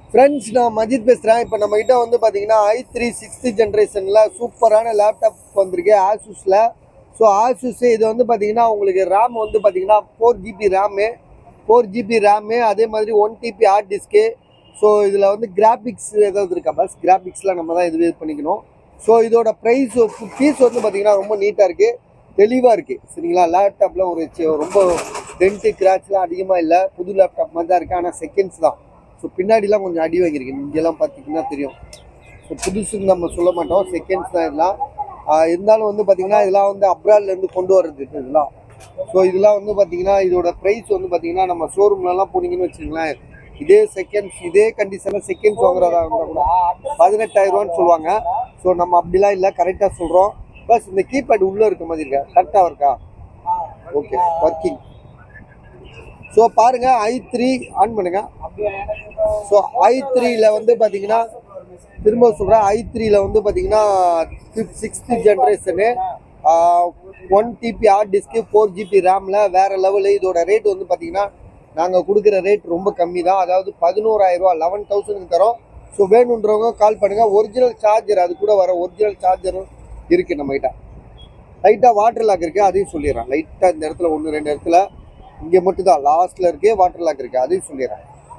friends நான் மஜித் பேசுகிறேன் இப்போ நம்ம கிட்ட வந்து பார்த்தீங்கன்னா ஐ த்ரீ சிக்ஸ்த் ஜென்ரேஷனில் சூப்பரான லேப்டாப் வந்திருக்கு ஆசூஸில் ஸோ ஆசூஸ் இது வந்து பார்த்தீங்கன்னா உங்களுக்கு ரேம் வந்து பார்த்தீங்கன்னா four GB RAM four GB RAM அதே மாதிரி one TB hard disk so இதில் வந்து கிராஃபிக்ஸ் ஏதாவது இருக்கா பஸ் கிராஃபிக்ஸ்லாம் நம்ம தான் இது பண்ணிக்கணும் ஸோ இதோட ப்ரைஸ் ஃபீஸ் வந்து பார்த்தீங்கன்னா ரொம்ப நீட்டாக இருக்குது தெளிவாக இருக்குது சரிங்களா லேப்டாப்பில் ஒரு சி- ரொம்ப டென்ட்டு கிராச்லாம் அதிகமாக இல்லை புது லேப்டாப் மாதிரி தான் இருக்குது ஆனால் செகண்ட்ஸ் தான் ஸோ பின்னாடிலாம் கொஞ்சம் அடி வாங்கியிருக்கு இங்கெல்லாம் பார்த்தீங்கன்னா தெரியும் ஸோ புதுசுன்னு நம்ம சொல்ல மாட்டோம் செகண்ட்ஸ் தான் இதெல்லாம் ஆஹ் இருந்தாலும் வந்து பார்த்தீங்கன்னா இதெல்லாம் வந்து அப்ராட்லேருந்து கொண்டு வர்றது இது இதெல்லாம் ஸோ இதெல்லாம் வந்து பார்த்தீங்கன்னா இதோட ப்ரைஸ் வந்து பார்த்தீங்கன்னா நம்ம ஷோரூம்லலாம் போனீங்கன்னு வச்சுங்களேன் இதே செகண்ட்ஸ் இதே கண்டிஷனில் செகண்ட்ஸ் வாங்குறதா இருந்தால் கூட பதினெட்டாயிரம் ரூபான்னு சொல்லுவாங்க ஸோ நம்ம அப்படிலாம் இல்லை கரெக்டாக சொல்கிறோம் ப்ளஸ் இந்த கீபேட் உள்ளே இருக்க மாதிரி இருக்கா கரெக்டாக இருக்கா ஓகே ஒர்க்கிங் ஸோ பாருங்க ஐ த்ரீ ஆன் பண்ணுங்க ஸோ ஐ த்ரீல வந்து பார்த்தீங்கன்னா திரும்ப சொல்கிறேன் ஐ த்ரீல வந்து பார்த்தீங்கன்னா sixth generation one TB hard disk four GB ரேமில் வேறு லெவலு இதோட ரேட் வந்து பார்த்தீங்கன்னா நாங்கள் கொடுக்குற ரேட் ரொம்ப கம்மி தான் அதாவது பதினோராயிரரூவா லெவன் தௌசண்ட்க்கு தரோம் ஸோ வேணுன்றவங்க கால் பண்ணுங்கள் ஒரிஜினல் சார்ஜர் அது கூட வர ஒரிஜினல் சார்ஜரும் இருக்குது நம்மகிட்ட லைட்டாக வாட்டர் லாக் இருக்குது அதையும் சொல்லிடுறேன் லைட்டாக இந்த இடத்துல ஒன்று ரெண்டு இடத்துல இங்கே மட்டும் தான் லாஸ்ட்டில் இருக்கே வாட்டர் லாக் இருக்குது அதையும் சொல்லிடுறேன்